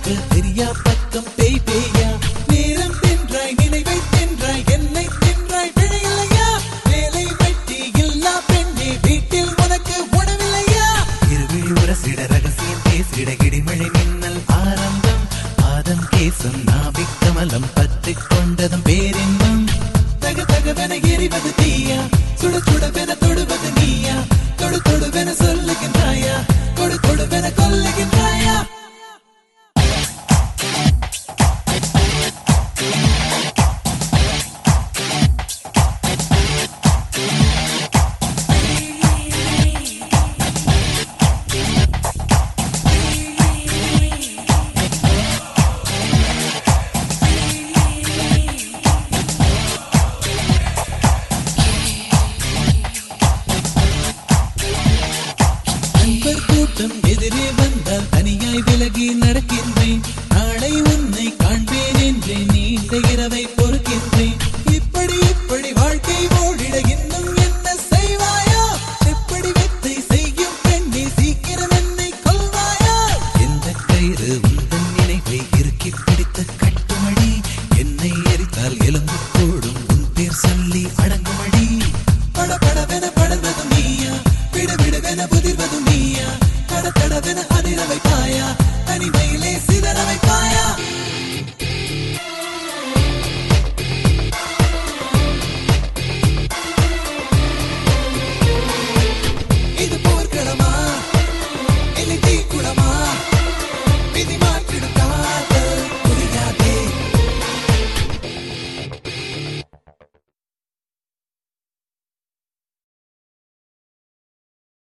பார்க்க தெரியா பக்கம் பேய் பேயா நேரம் தின்றாய் நினைவை தின்றாய் என்னை தின்றாய் பிழையில்லையா வேலை வெட்டி இல்லா பெண்ணே வீட்டில் உனக்கு உணவில்லையா இருவிழி உரசிட ரகசியம் பேசிட இடிமழை மின்னல் ஆரம்பம் பாதம் கேசம் நாபிக் கமலம் பற்றிக் கொண்டதும் பேரின்பம் தக தகவென எரிவது தீயா சுட சுடவென தொடுவது நீயா தொடு தொடுவென சொல்லுகின்றாயா கொடு கொடுவென கொல்லுகின்றாயா நண்பர் கூட்டம் எதிரே வந்தால் தனியாய் விலகி நடக்கின்றேன் நாளை உன்னை காண்பேன் என்றே நீண்ட இரவை பொறுக்கின்றேன் இப்படி இப்படி வாழ்க்கை ஓடிட இன்னும் என்ன செய்வாயா எப்படி வித்தை செய்யும் பெண்ணே சீக்கிரம் என்னை கொல்வாயா எந்த கயிறு உந்தன் நினைவை இறுக்கி பிடித்த கட்டுமடி என்னை எரித்தால் எலும்பு கூடும் உன் பேர் சொல்லி அடங்குமடி பட படவென படர்வதும் நீயா விட விடவென புதிர்வதும் நீயா தட தடவென அதிர வைப்பாயா தனிமையிலே சிதற வைப்பாயா